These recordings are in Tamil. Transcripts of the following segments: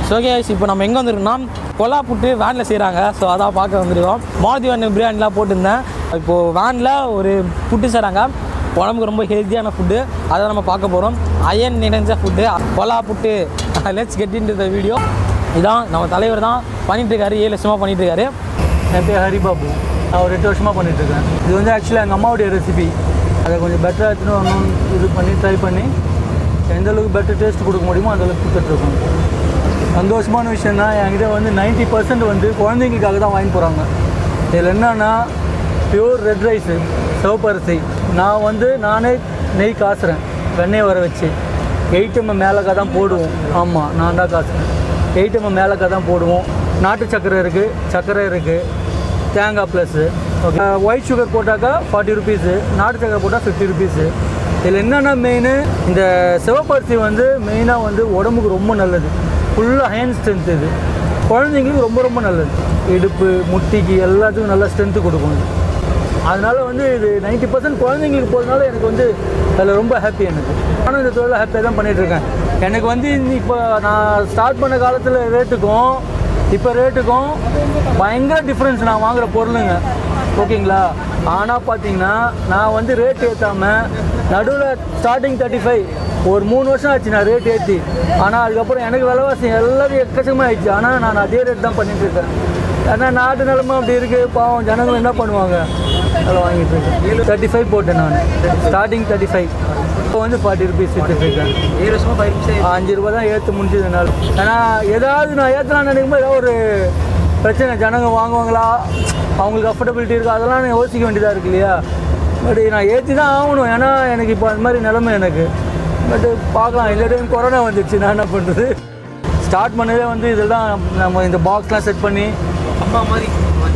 ஸோ ஓகே இப்போ நம்ம எங்கே வந்திருக்கோம்னா கொலா புட்டு வேனில் செய்கிறாங்க ஸோ அதான் பார்க்க வந்திருக்கோம் மாருதி வேன் பிரியாணிலாம் போட்டிருந்தேன் இப்போது வேனில் ஒரு புட்டு செய்கிறாங்க உடம்புக்கு ரொம்ப ஹெல்த்தியான ஃபுட்டு அதை நம்ம பார்க்க போகிறோம் அயன் நிறைஞ்ச ஃபுட்டு கொலா puttu let's get in the video இதான் நம்ம தலைவர் தான் பண்ணிட்டு இருக்காரு ஏழு வருஷமாக பண்ணிட்டு இருக்காரு என் பேர் ஹரிபாபு நான் ஒரு எட்டு வருஷமாக பண்ணிகிட்ருக்கேன் இது வந்து ஆக்சுவலாக எங்கள் அம்மாவுடைய ரெசிபி அதை கொஞ்சம் பெட்டராக எடுத்துன்னு வரணும்னு இது பண்ணி ட்ரை பண்ணி எந்த அளவுக்கு பெட்டர் டேஸ்ட் கொடுக்க முடியுமோ அந்த அளவுக்கு கொடுத்துட்ருக்கோம் சந்தோஷமான விஷயம்னா என்கிட்ட வந்து 90% பர்சன்ட் வந்து குழந்தைங்களுக்காக தான் வாங்கி போகிறாங்க இதில் என்னன்னா பியூர் ரெட் ரைஸு சிவப்பரிசி நான் வந்து நானே நெய் காசுறேன் வெண்ணெய் வர வச்சு எயிட் எம்எம் மேலக்கா தான் போடுவோம் ஆமாம் நான் தான் காசுறேன் எயிட் எம்எம் மேலக்கா தான் போடுவோம் நாட்டு சர்க்கரை இருக்குது சர்க்கரை இருக்குது தேங்காய் ப்ளஸ்ஸு ஓகே ஒயிட் சுகர் போட்டாக்கா ஃபார்ட்டி ருபீஸு நாட்டு சக்கரை போட்டால் ஃபிஃப்டி ருபீஸு இதில் என்னென்ன மெயின் இந்த சிவப்பரிசி வந்து மெயினாக வந்து உடம்புக்கு ரொம்ப நல்லது ஃபுல்லாக ஹேண்ட் ஸ்ட்ரென்த் இது குழந்தைங்களுக்கு ரொம்ப ரொம்ப நல்லது இடுப்பு முட்டிக்கு எல்லாத்துக்கும் நல்ல ஸ்ட்ரென்த்து கொடுக்கும் இது அதனால வந்து இது 90% பர்சன்ட் குழந்தைங்களுக்கு போகிறதுனால எனக்கு வந்து அதில் ரொம்ப ஹாப்பி எனக்கு நானும் இந்த தொழிலை ஹாப்பியாக தான் பண்ணிட்டு இருக்கேன் எனக்கு வந்து இப்போ நான் ஸ்டார்ட் பண்ண காலத்தில் ரேட்டுக்கும் இப்போ ரேட்டுக்கும் பயங்கர டிஃப்ரென்ஸ் நான் வாங்குற பொருளுங்க ஓகேங்களா ஆனால் பார்த்தீங்கன்னா நான் வந்து ரேட் ஏற்றாமல் நடுவில் ஸ்டார்டிங் தேர்ட்டி ஃபைவ் ஒரு மூணு வருஷம் ஆச்சு நான் ரேட் ஏற்றி ஆனால் அதுக்கப்புறம் எனக்கு விலைவாசி எல்லாரும் எக்கச்சக்கமாக ஆயிடுச்சு ஆனால் நான் அதே ரேட் தான் பண்ணிட்டு இருக்கேன் ஏன்னா நாட்டு நிலமை அப்படி இருக்குது பாவம் ஜனங்கள் என்ன பண்ணுவாங்க அதில் வாங்கிட்டு இருக்கேன் தேர்ட்டி ஃபைவ் போட்டேன் நான் ஸ்டார்டிங் தேர்ட்டி ஃபைவ் இப்போ வந்து ஃபார்ட்டி ருபீஸ் விட்டுருக்கேன் ஏழு வருஷமாக ஃபைவ் அஞ்சு ரூபா தான் ஏற்ற முடிஞ்சதுனால ஏன்னா ஏதாவது நான் ஏற்றலாம்னு நினைக்கும்போது ஏதாவது ஒரு பிரச்சனை ஜனங்க வாங்குவாங்களா அவங்களுக்கு அஃபோர்டபிலிட்டி இருக்கா அதெல்லாம் நான் யோசிக்க வேண்டியதாக இருக்கு இல்லையா பட் நான் ஏற்றி தான் ஆகணும் ஏன்னா எனக்கு இப்போ அந்த மாதிரி நிலைமை எனக்கு பட்டு பார்க்கலாம் இல்லாட்டி கொரோனா வந்துடுச்சு நான் என்ன பண்ணுறது ஸ்டார்ட் பண்ணதே வந்து இதெல்லாம் நம்ம இந்த பாக்ஸ்லாம் செட் பண்ணி அம்மா மாதிரி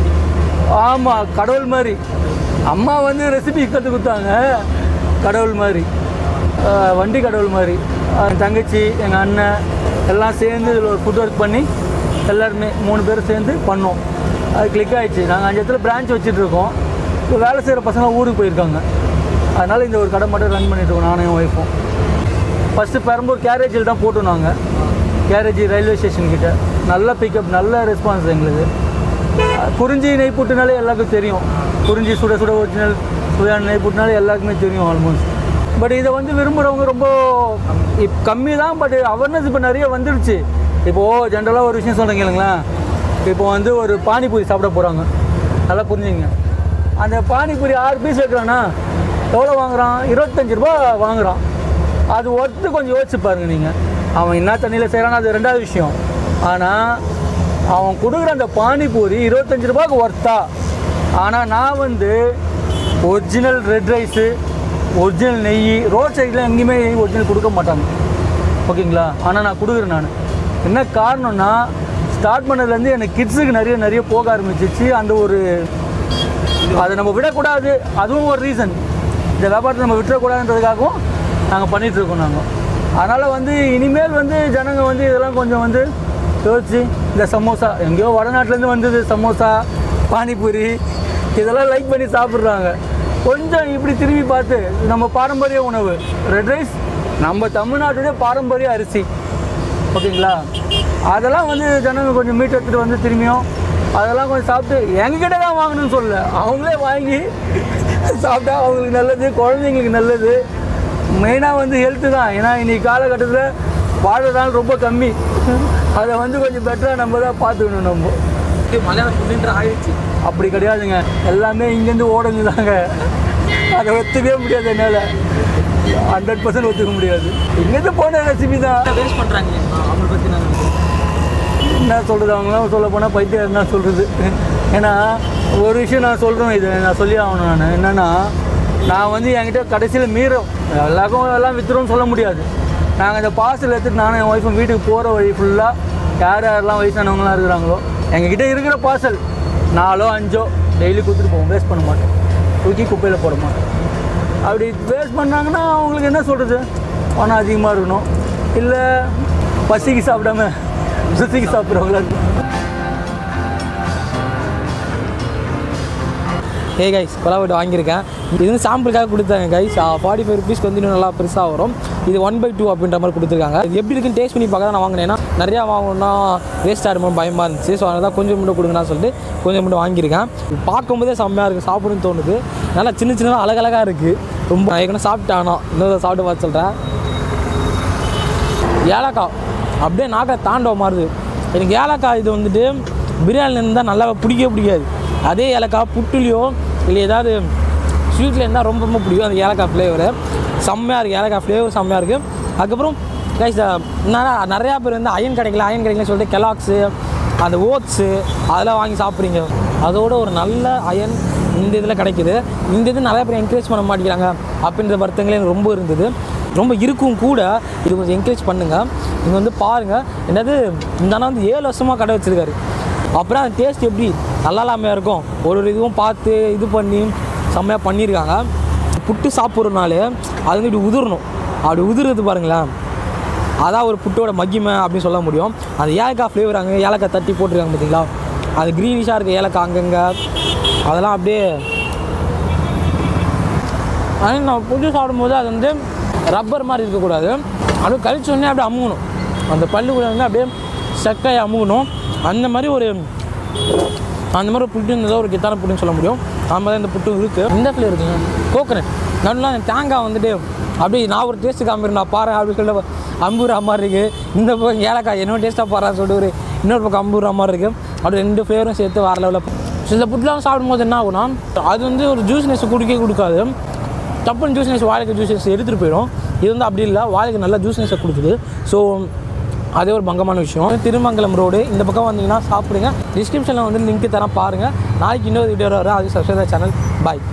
ஆமாம் கடவுள் மாதிரி அம்மா வந்து ரெசிபி கற்றுக் கொடுத்தாங்க கடவுள் மாதிரி ஆஹ் வண்டி கடவுள் மாதிரி ஆஹ் என் தங்கச்சி எங்கள் அண்ணன் எல்லாம் சேர்ந்து இதில் ஒரு ஃபுட் ஒர்க் பண்ணி எல்லாருமே மூணு பேரும் சேர்ந்து பண்ணோம் அது கிளிக் ஆயிடுச்சு நாங்கள் அஞ்சு இடத்துல பிரான்ச் வச்சுட்ருக்கோம் இப்போ வேலை செய்கிற பசங்க ஊருக்கு போயிருக்காங்க அதனால் இந்த ஒரு கடை மட்டும் ரன் பண்ணிட்டுருக்கோம் நானும் என் ஒய்ஃபும் ஃபஸ்ட்டு பெரம்பூர் கேரேஜில் தான் போட்டோம் நாங்கள் கேரேஜ் ரயில்வே ஸ்டேஷன் கிட்ட நல்ல பிக்கப் நல்ல ரெஸ்பான்ஸ் எங்களுக்கு அஹ் குறிஞ்சி நெய் புட்டுனாலே எல்லாருக்கும் தெரியும் குறிஞ்சி சுட சுட ஒரிஜினல் சுவையான நெய் புட்டுனாலே எல்லாருக்குமே தெரியும் ஆல்மோஸ்ட் பட் இதை வந்து விரும்புகிறவங்க ரொம்ப இப் கம்மி தான் பட் அவேர்னஸ் இப்போ நிறைய வந்துடுச்சு இப்போது ஜென்ரலாக ஒரு விஷயம் சொல்கிறேன் கேளுங்களேன் இப்போ வந்து ஒரு பானிபூரி சாப்பிட போகிறாங்க நல்லா புரிஞ்சுங்க அந்த பானிபூரி ஆறு பீஸ் வைக்கிறான்னா எவ்வளோ வாங்குறான் இருபத்தஞ்சி ரூபா வாங்குறான் அது ஒர்த்து கொஞ்சம் யோசிச்சு பாருங்க நீங்கள் அவன் என்ன தண்ணியில் செய்கிறான் அது ரெண்டாவது விஷயம் ஆனால் அவன் கொடுக்குற அந்த பானிபூரி இருபத்தஞ்சி ரூபாய்க்கு ஒர்த்தா ஆனால் நான் வந்து ஒரிஜினல் ரெட் ரைஸு ஒரிஜினல் நெய் ரோட் சைடில் எங்கேயுமே ஒரிஜினல் கொடுக்க மாட்டாங்க ஓகேங்களா ஆனால் நான் கொடுக்குறேன் நான் என்ன காரணம்னா ஸ்டார்ட் பண்ணதுலேருந்து எனக்கு கிட்ஸுக்கு நிறைய நிறைய போக ஆரம்பிச்சிச்சு அந்த ஒரு அதை நம்ம விடக்கூடாது அதுவும் ஒரு ரீசன் இந்த வியாபாரத்தை நம்ம விட்டுறக்கூடாதுன்றதுக்காகவும் நாங்கள் பண்ணிகிட்ருக்கோம் நாங்கள் அதனால் வந்து இனிமேல் வந்து ஜனங்க வந்து இதெல்லாம் கொஞ்சம் வந்து யோசிச்சு இந்த சமோசா எங்கேயோ வடநாட்டிலேருந்து வந்தது சமோசா பானிபூரி இதெல்லாம் லைக் பண்ணி சாப்பிட்றாங்க கொஞ்சம் இப்படி திரும்பி பார்த்து நம்ம பாரம்பரிய உணவு ரெட் ரைஸ் நம்ம தமிழ்நாட்டுடைய பாரம்பரிய அரிசி ஓகேங்களா அதெல்லாம் வந்து ஜனங்க கொஞ்சம் மீட் எடுத்துகிட்டு வந்து திரும்பியும் அதெல்லாம் கொஞ்சம் சாப்பிட்டு எங்ககிட்ட தான் வாங்கணும்னு சொல்லல அவங்களே வாங்கி சாப்பிட்டா அவங்களுக்கு நல்லது குழந்தைங்களுக்கு நல்லது மெயினாக வந்து ஹெல்த்து தான் ஏன்னா இன்னைக்கு காலகட்டத்தில் வாழ்றதால் ரொம்ப கம்மி அதை வந்து கொஞ்சம் பெட்டராக நம்ம தான் பார்த்துக்கணும் நம்ம மலையாள ஃபுட்டுன்ற ஆயிடுச்சு அப்படி கிடையாதுங்க எல்லாமே இங்கேருந்து ஓடுங்க தாங்க அதை ஒத்துக்கவே முடியாது என்னால் ஹண்ட்ரட் பர்சன்ட் ஒத்துக்க முடியாது இங்கேருந்து போன ரெசிபி தான் வேஸ்ட் பண்ணுறாங்க அவங்கள பற்றி நான் என்ன சொல்கிறது அவங்களாம் சொல்ல போனால் பைத்தியம் என்ன சொல்கிறது ஏன்னா ஒரு விஷயம் நான் சொல்கிறேன் இது நான் சொல்லி ஆகணும் நான் என்னென்னா நான் வந்து என்கிட்ட கடைசியில் மீறும் எல்லாருக்கும் எல்லாம் வித்துரும்னு சொல்ல முடியாது நாங்கள் இந்த பார்சல் எடுத்துட்டு நானும் என் ஒய்ஃபும் வீட்டுக்கு போகிற வழி ஃபுல்லாக யார் யாரெல்லாம் வயசானவங்களாம் இருக்கிறாங்களோ எங்ககிட்ட இருக்கிற பார்சல் நாலோ அஞ்சோ டெய்லி கொடுத்துட்டு போவோம் வேஸ்ட் பண்ண மாட்டோம் தூக்கி குப்பையில் போட மாட்டோம் அப்படி வேஸ்ட் பண்ணாங்கன்னா அவங்களுக்கு என்ன சொல்கிறது பணம் அதிகமாக இருக்கணும் இல்லை பசிக்கு சாப்பிடாம ருசிக்கு சாப்பிட்றவங்களா இருக்கணும் ஹே கைஸ் கொலா புட்டு வாங்கியிருக்கேன் இது வந்து சாம்பிளுக்காக கொடுத்தாங்க கைஸ் ஃபார்ட்டி ஃபைவ் ருபீஸ்க்கு வந்து இன்னும் நல்லா பெருசாக வரும் இது ஒன் பை டூ அப்படின்ற மாதிரி கொடுத்துருக்காங்க இது எப்படி இருக்குன்னு டேஸ்ட் பண்ணி பார்க்க தான் நான் வாங்கினேன் ஏன்னா நிறையா வாங்கணும்னா வேஸ்ட் ஆகிடும் பயமாக இருந்துச்சு ஸோ அதனால தான் கொஞ்சம் மட்டும் கொடுங்கன்னு சொல்லிட்டு கொஞ்சம் மட்டும் வாங்கியிருக்கேன் இது பார்க்கும்போதே செம்மையாக இருக்குது சாப்பிடணும்னு தோணுது நல்லா சின்ன சின்னதாக அழகழகாக இருக்குது ரொம்ப நான் ஏற்கனவே சாப்பிட்டானோ இன்னொரு சாப்பிட்டு பார்த்து சொல்கிறேன் ஏலக்காய் அப்படியே நாக்கை தாண்டவ மாறுது எனக்கு ஏலக்காய் இது வந்துட்டு பிரியாணிலேருந்து தான் நல்லா பிடிக்கவே பிடிக்காது அதே ஏலக்காய் புட்டுலையோ இல்லை ஏதாவது ஸ்வீட்டில் இருந்தால் ரொம்ப ரொம்ப பிடிக்கும் அந்த ஏலக்காய் ஃப்ளேவரு செம்மையாக இருக்குது ஏலக்காய் ஃப்ளேவர் செம்மையாக இருக்குது அதுக்கப்புறம் கைஸ் நிறையா பேர் வந்து அயன் கிடைக்கல அயன் கிடைக்கல சொல்லிட்டு கெலாக்ஸு அந்த ஓட்ஸு அதெல்லாம் வாங்கி சாப்பிட்றீங்க அதோட ஒரு நல்ல அயன் இந்த இதில் கிடைக்குது இந்த இது நிறைய பேர் என்கரேஜ் பண்ண மாட்டேங்கிறாங்க அப்படின்ற வருத்தங்களே எனக்கு ரொம்ப இருந்தது ரொம்ப இருக்கும் கூட இது கொஞ்சம் என்கரேஜ் பண்ணுங்கள் நீங்கள் வந்து பாருங்கள் என்னது இந்த அண்ணா வந்து ஏழு வருஷமாக கடை வச்சுருக்காரு அப்புறம் அந்த டேஸ்ட் எப்படி நல்லா இல்லாமையாக இருக்கும் ஒரு ஒரு இதுவும் பார்த்து இது பண்ணி செம்மையாக பண்ணியிருக்காங்க புட்டு சாப்பிட்றதுனால அது வந்து இப்படி உதிரணும் அப்படி உதிர்றது பாருங்களேன் அதான் ஒரு புட்டோட மகிமை அப்படின்னு சொல்ல முடியும் அந்த ஏலக்காய் ஃப்ளேவர் அங்கே ஏலக்காய் தட்டி போட்டிருக்காங்க பார்த்தீங்களா அது க்ரீனிஷாக இருக்குது ஏலக்காய் அங்கங்கே அதெல்லாம் அப்படியே ஆனால் நம்ம புட்டு சாப்பிடும்போது அது வந்து ரப்பர் மாதிரி இருக்கக்கூடாது அப்படியே கழிச்ச உடனே அப்படியே அமுகணும் அந்த பல்லுக்குள்ள வந்து அப்படியே செக்காய் அமுகணும் அந்த மாதிரி ஒரு அந்த மாதிரி ஒரு புட்டு இருந்ததோ ஒரு கெத்தான புட்டுன்னு சொல்ல முடியும் அந்த மாதிரி இந்த புட்டும் இருக்குது இந்த ஃப்ளேவர் இருக்குங்க கோகனட் நடுவில் அந்த தேங்காய் வந்துட்டு அப்படியே நான் ஒரு டேஸ்ட்டு காமிக்கிறேன் நான் பாரு அப்படின்னு சொல்லிட்டு அம்பூரா மாதிரி இருக்குது இந்த பக்கம் ஏலக்காய் என்ன டேஸ்ட்டாக பாருன்னு சொல்லிட்டு ஒரு இன்னொரு பக்கம் அம்பூரா மாதிரி இருக்குது அப்படி ரெண்டு ஃப்ளேவரும் சேர்த்து வேறு லெவலில் ஸோ இந்த புட்டுலாம் சாப்பிடும்போது என்ன ஆகும்னா அது வந்து ஒரு ஜூஸ்னஸ் குடிக்க கொடுக்காது டப்புன்னு ஜூஸ்னஸ் வாழைக்கு ஜூஸ்னஸ் எடுத்துகிட்டு போயிடும் இது வந்து அப்படி இல்லை வாழைக்கு நல்ல ஜூஸ்னஸை கொடுக்குது ஸோ அதே ஒரு பங்கமான விஷயம் திருமங்கலம் ரோடு இந்த பக்கம் வந்தீங்கன்னா சாப்பிடுங்க டிஸ்கிரிப்ஷனில் வந்து லிங்க் தரேன் பாருங்கள் நாளைக்கு இன்னொரு வீடியோ வரும் அது சப்ஸ்கிரைப் சேனல் பாய்